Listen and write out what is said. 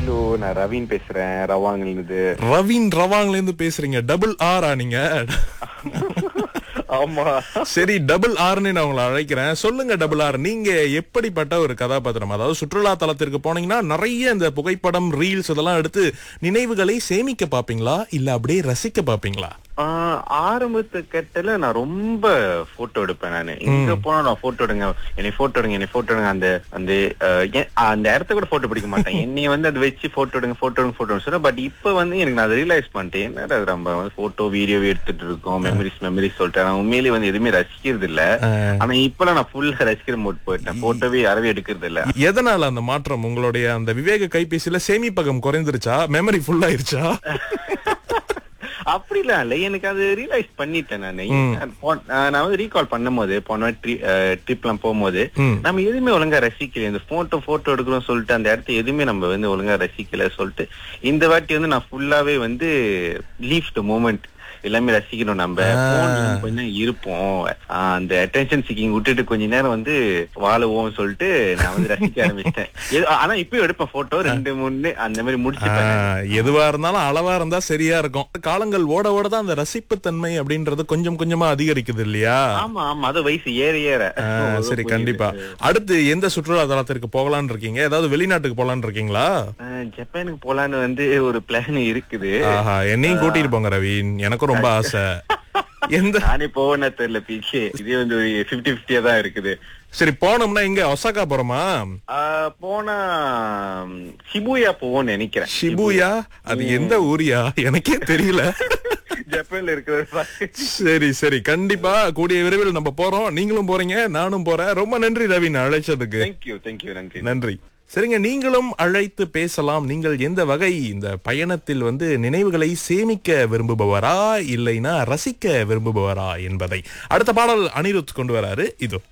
Hello நான் ravine பேசுறேன் ரவாங்கில் இருந்து ரவீன் ரவாங்ல இருந்து பேசுறீங்க டபுள் ஆரா நீங்க ஆமா சரி டபுள் ஆர்னு நான் உங்களை அழைக்கிறேன் சொல்லுங்க டபுள் ஆர் நீங்க எப்படிப்பட்ட ஒரு கதாபாத்திரம் அதாவது சுற்றுலா தலத்திற்கு போனீங்கன்னா நிறைய இந்த புகைப்படம் ரீல்ஸ் இதெல்லாம் எடுத்து நினைவுகளை சேமிக்க பாப்பீங்களா இல்ல அப்படியே ரசிக்க பாப்பீங்களா ஆஹ் ஆரம்பத்து கட்டல நான் ரொம்ப போட்டோ எடுப்பேன் நானு எங்க போனா நான் போட்டோ எடுங்க என்னை போட்டோ எடுங்க என்னை போட்டோ எடுங்க அந்த அந்த அஹ், ஏன், அந்த இடத்த கூட போட்டோ பிடிக்க மாட்டேன் என்னைய வந்து அதை வச்சு போட்டோ எடுங்க போட்டோ எடுங்க போட்டோ சொன்னேன் பட் இப்ப வந்து எனக்கு நான் அதை ரியலைஸ் பண்ணிட்டேன் என்னடா இது நம்ம வந்து போட்டோ வீடியோ எடுத்துட்டு இருக்கோம் மெமரிஸ் மெமரிஸ் சொல்லிட்டு நான் உண்மையிலேயே வந்து எதுவுமே ரசிக்கிறது இல்ல ஆனா இப்பெல்லாம் நான் ஃபுல்லா ரசிக்கிற மோட் போயிட்டேன் போட்டோவே யாரவே எடுக்கிறது இல்ல எதனால அந்த மாற்றம் உங்களுடைய அந்த விவேக கைபேசியில சேமிப்பகம் குறைந்துருச்சா மெமரி ஃபுல் ஆயிருச்சா அப்படிலாம் இல்ல எனக்கு அது ரியலைஸ் பண்ணிட்டேன் நானு போன- ஆஹ் நான் வந்து ரீகால் பண்ணும்போது போன ட்ரிப் எல்லாம் போகும்போது ம். நம்ம எதுவுமே ஒழுங்கா ரசிக்கல இந்த போட்டோ போட்டோ எடுக்கிறோம் சொல்லிட்டு அந்த இடத்த எதுவுமே நம்ம வந்து ஒழுங்கா ரசிக்கல சொல்லிட்டு இந்த வாட்டி வந்து நான் ஃபுல்லாவே வந்து லீவ் த மூமெண்ட் எல்லாமே ரசிக்கணும் நம்ம phone ல கொஞ்ச நேரம் இருப்போம் ஆஹ் அந்த அட்டென்ஷன் சீக்கிங் விட்டுட்டு கொஞ்ச நேரம் வந்து வாழுவோம் சொல்லிட்டு நான் வந்து ரசிக்க ஆரம்பிச்சிட்டேன் எது- ஆனா இப்பயும் எடுப்பேன் போட்டோ ரெண்டு மூணு அந்த மாதிரி முடிச்சுப்பேன் ஆஹ், எதுவா இருந்தாலும் அளவா இருந்தா சரியா இருக்கும் காலங்கள் ஓட ஓட தான் அந்த ரசிப்பு தன்மை அப்படின்றது கொஞ்சம் கொஞ்சமா அதிகரிக்குது இல்லையா ஆமா ஆமா அது வயசு ஏற ஏற ஆஹ், சரி கண்டிப்பா அடுத்து எந்த சுற்றுலா தலத்திற்கு போகலான்னு இருக்கீங்க ஏதாவது வெளிநாட்டுக்கு போகலான்னு இருக்கீங்க ஆஹ் ஜப்பானுக்கு போலான்னு வந்து ஒரு பிளான் இருக்குது ஆஹா என்னையும் கூட்டிட்டு போங்க ரவீன் எனக்கும் ரொம்ப ஆசை எந்த நானே போவேன்னா தெரியல பிகே இதே வந்து ஒரு பிப்டி பிப்டியா தான் இருக்குது சரி போனோம்னா எங்க ஒசாக்கா போறோமா ஆஹ் போனா ம், ஷிபுயா போவோம்னு நினைக்கிறேன் ஷிபுயா அது எந்த ஊரியா எனக்கே தெரியல ஜப்பான்ல இருக்கிற சரி சரி கண்டிப்பா கூடிய விரைவில் நம்ம போறோம் நீங்களும் போறீங்க நானும் போறேன் ரொம்ப நன்றி ரவீன் அழைச்சதுக்கு தேங்க்யூ தேங்க்யூ நன்றி நன்றி சரிங்க நீங்களும் அழைத்து பேசலாம் நீங்கள் எந்த வகை இந்த பயணத்தில் வந்து நினைவுகளை சேமிக்க விரும்புபவரா இல்லைனா ரசிக்க விரும்புபவரா என்பதை அடுத்த பாடல் அனிருத் கொண்டு வராரு இதோ